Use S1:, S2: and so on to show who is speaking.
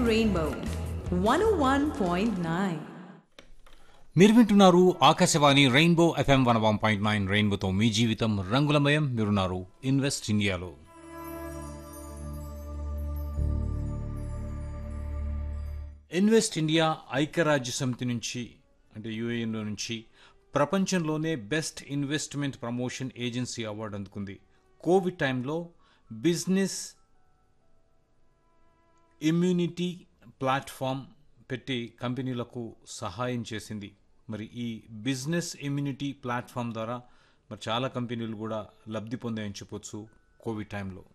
S1: Rainbow 101.9.
S2: మీరు వింటున్నారు Akashvani Rainbow FM one one point nine రెయిన్బోతో మీ జీవితం రంగులమయం మీరున్నారు ఇన్వెస్ట్ ఇండియాలో ఇన్వెస్ట్ ఇండియా ఐక్యరాజ్య సమితి నుంచి అంటే యుఏఎన్లో నుంచి ప్రపంచంలోనే best investment promotion agency award అందుకుంది కోవిడ్ టైంలో బిజినెస్ ఇమ్యూనిటీ ప్లాట్ఫామ్ పెట్టి కంపెనీలకు సహాయం చేసింది మరి ఈ బిజినెస్ ఇమ్యూనిటీ ప్లాట్ఫామ్ ద్వారా మరి చాలా కంపెనీలు కూడా లబ్ధి పొందాయని చెప్పొచ్చు కోవిడ్ టైంలో